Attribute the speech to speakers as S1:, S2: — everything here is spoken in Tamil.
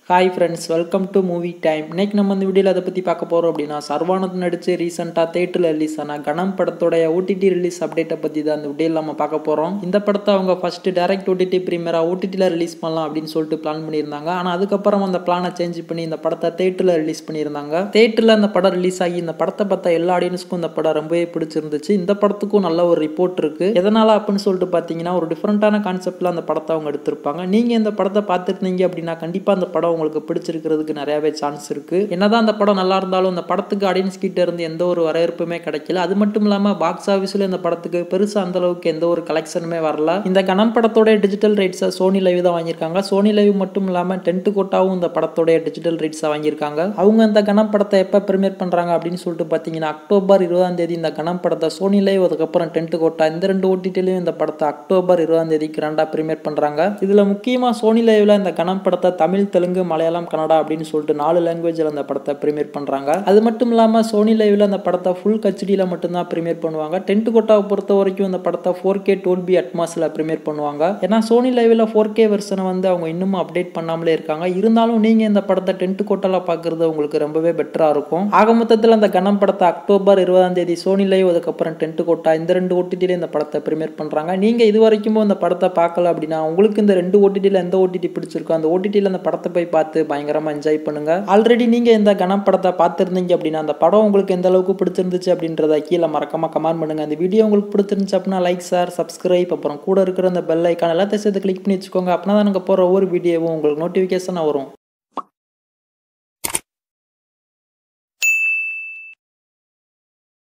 S1: hi friends welcome to movie time இன்னைக்கு நம்ம இந்த வீடியோவில் அதை பற்றி பார்க்க போகிறோம் அப்படின்னா சர்வானந்த் நடித்து ரீசெண்டாக தேட்டரில் ரிலீஸ் ஆன கணம் படத்தோடைய ஓடிடி ரிலீஸ் அப்டேட்டை பற்றி தான் இந்த வீடியோவில் நம்ம பார்க்க போகிறோம் இந்த படத்தை அவங்க ஃபஸ்ட்டு டேரக்ட் ஓடிடி ப்ரீமியராக ஓடிடியில் ரிலீஸ் பண்ணலாம் அப்படின்னு சொல்லிட்டு பிளான் பண்ணியிருந்தாங்க ஆனால் அதுக்கப்புறம் அந்த பிளானை சேஞ்ச் பண்ணி இந்த படத்தை தேட்டரில் ரிலீஸ் பண்ணியிருந்தாங்க தேட்டரில் அந்த படம் ரிலீஸ் ஆகி இந்த படத்தை பார்த்த எல்லா ஆடியன்ஸ்க்கும் இந்த படம் ரொம்பவே பிடிச்சிருந்துச்சு இந்த படத்துக்கும் நல்ல ஒரு ரிப்போர்ட் இருக்குது எதனால் அப்படின்னு சொல்லிட்டு பார்த்தீங்கன்னா ஒரு டிஃப்ரெண்ட்டான கான்செப்டில் அந்த படத்தை அவங்க எடுத்திருப்பாங்க நீங்கள் இந்த படத்தை பார்த்துருந்தீங்க அப்படின்னா கண்டிப்பாக அந்த படம் உங்களுக்கு பிடிச்சிருக்கிறதுக்கு நிறையவே சான்ஸ் இருக்கு என்னதான் அந்த படம் நல்லா இருந்தாலும் இந்த படத்துக்கு ஆடியன்ஸ் கிட்ட இருந்து எந்த ஒரு வரவேற்புமே கிடைக்கல அது மட்டும் இல்லாம பாக்ஸ் ஆஃபீஸ்ல இந்த படத்துக்கு பெருசா அந்த அளவுக்கு எந்த ஒரு கலெக்ஷனுமே வரல இந்த கணம் படத்தோட டிஜிட்டல் ரைட்ஸை சோனி லைவ் தான் வாங்கியிருக்காங்க சோனி லைவ் மட்டும் இல்லாம டென்ட் கோட்டாவும் இந்த படத்தோட டிஜிட்டல் ரைட்ஸை வாங்கியிருக்காங்க அவங்க இந்த கணம் படத்தை எப்போ ப்ரீமியர் பண்றாங்க அப்படின்னு சொல்லிட்டு பார்த்தீங்கன்னா அக்டோபர் இருபதாம் தேதி இந்த கணம் படத்தை சோனி லைவ் அதுக்கப்புறம் டென்ட் கோட்டா இந்த ரெண்டு ஓடிடிலையும் இந்த படத்தை அக்டோபர் இருபதாம் தேதி கிராண்டா ப்ரீமியர் பண்றாங்க இதுல முக்கியமா சோனி லைவ்ல இந்த கணம் படத்தை தமிழ் தெலுங்கு மலையாளம் கன்னடா அப்படின்னு சொல்லிட்டு நாலு லாங்குவேஜில் அந்த படத்தை ப்ரீமியர் பண்ணுறாங்க அது மட்டும் இல்லாமல் சோனி லைவில் அந்த படத்தை ஃபுல் கச்சடியில் மட்டும்தான் ப்ரீமியர் பண்ணுவாங்க டென்ட் கோட்டாவை பொறுத்த வரைக்கும் அந்த படத்தை ஃபோர் கே டோல்பி அட்மாஸில் ப்ரீமியர் பண்ணுவாங்க ஏன்னா சோனி லைவில் ஃபோர் கே வெர்ஷனை வந்து அவங்க இன்னமும் அப்டேட் பண்ணாமலே இருக்காங்க இருந்தாலும் நீங்கள் இந்த படத்தை டென்ட் கோட்டாவில் பார்க்குறது உங்களுக்கு ரொம்பவே பெட்டராக இருக்கும் ஆக மொத்தத்தில் அந்த கணம் படத்தை அக்டோபர் இருபதாம் தேதி சோனி லைவ் அதுக்கப்புறம் டென்ட் கோட்டா இந்த ரெண்டு ஓடிடியில் இந்த படத்தை ப்ரீமியர் பண்ணுறாங்க நீங்கள் இது வரைக்கும் இந்த படத்தை பார்க்கல அப்படின்னா உங்களுக்கு இந்த ரெண்டு ஓடிடியில் எந்த ஓடிடி பிடிச்சிருக்கோ அந்த ஓடிடியில் அந்த படத்தை போய் பார்த்து பயங்கரமாக என்ஜாய் பண்ணுங்க ஆல்ரெடி நீங்கள் இந்த கணம் படத்தை பார்த்துருந்தீங்க அப்படின்னா அந்த படம் உங்களுக்கு எந்த அளவுக்கு பிடிச்சிருந்துச்சு அப்படின்றத கீழே மறக்காம கமெண்ட் பண்ணுங்க அந்த வீடியோ உங்களுக்கு பிடிச்சிருந்துச்சு அப்படின்னா லைக் சார் சப்ஸ்கிரைப் அப்புறம் கூட இருக்கிற அந்த பெல் ஐக்கான் எல்லாத்தையும் சேர்த்து கிளிக் பண்ணி வச்சுக்கோங்க அப்படின்னா தான் நாங்கள் போகிற ஒவ்வொரு வீடியோவும் உங்களுக்கு நோட்டிஃபிகேஷனாக வரும்